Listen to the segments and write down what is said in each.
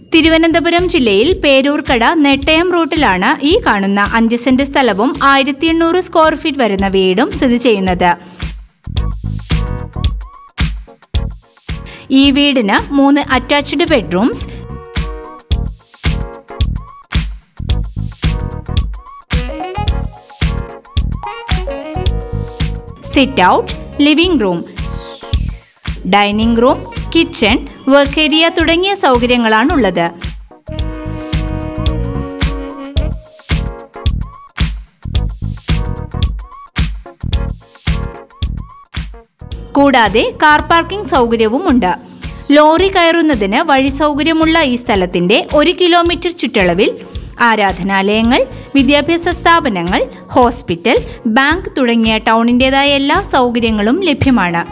തിരുവനന്തപുരം ജില്ലയിൽ പേരൂർക്കട നെട്ടയം റൂട്ടിലാണ് ഈ കാണുന്ന അഞ്ച് സെന്റ് സ്ഥലവും ആയിരത്തി എണ്ണൂറ് സ്ക്വയർ ഫീറ്റ് വരുന്ന വീടും സ്ഥിതി ചെയ്യുന്നത് ഈ വീടിന് മൂന്ന് attached bedrooms sit out living room dining room kitchen work area തുടങ്ങിയ സൗകര്യങ്ങളാണുള്ളത് കൂടാതെ കാർ പാർക്കിംഗ് സൗകര്യവുമുണ്ട് ലോറി കയറുന്നതിന് വഴി സൗകര്യമുള്ള ഈ സ്ഥലത്തിന്റെ ഒരു കിലോമീറ്റർ ചുറ്റളവിൽ ആരാധനാലയങ്ങൾ വിദ്യാഭ്യാസ സ്ഥാപനങ്ങൾ ഹോസ്പിറ്റൽ ബാങ്ക് തുടങ്ങിയ ടൗണിൻ്റെതായ എല്ലാ സൗകര്യങ്ങളും ലഭ്യമാണ്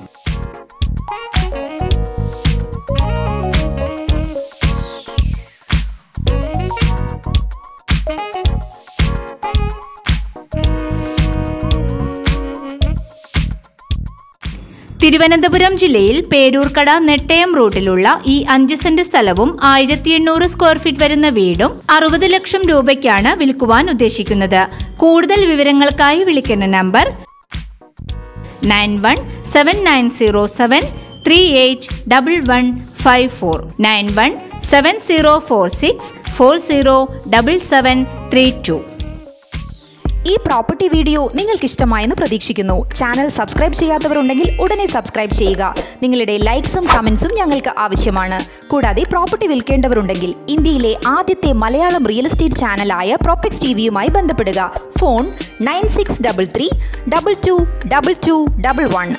തിരുവനന്തപുരം ജില്ലയിൽ പേരൂർക്കട നെട്ടയം റൂട്ടിലുള്ള ഈ അഞ്ച് സെന്റ് സ്ഥലവും ആയിരത്തി എണ്ണൂറ് സ്ക്വയർ ഫീറ്റ് വരുന്ന വീടും അറുപത് ലക്ഷം രൂപയ്ക്കാണ് വിൽക്കുവാൻ ഉദ്ദേശിക്കുന്നത് കൂടുതൽ വിവരങ്ങൾക്കായി വിളിക്കുന്ന number nine one seven nine zero seven three eight double one five four nine one seven zero four six four zero double seven three two ഈ പ്രോപ്പർട്ടി വീഡിയോ നിങ്ങൾക്ക് ഇഷ്ടമായെന്ന് പ്രതീക്ഷിക്കുന്നു ചാനൽ സബ്സ്ക്രൈബ് ചെയ്യാത്തവരുണ്ടെങ്കിൽ ഉടനെ സബ്സ്ക്രൈബ് ചെയ്യുക നിങ്ങളുടെ ലൈക്സും കമൻസും ഞങ്ങൾക്ക് ആവശ്യമാണ് കൂടാതെ പ്രോപ്പർട്ടി വിൽക്കേണ്ടവരുണ്ടെങ്കിൽ ഇന്ത്യയിലെ ആദ്യത്തെ മലയാളം റിയൽ എസ്റ്റേറ്റ് ചാനലായ പ്രോപ്പക്സ് ടി വിയുമായി ബന്ധപ്പെടുക phone nine six double three double two double two double one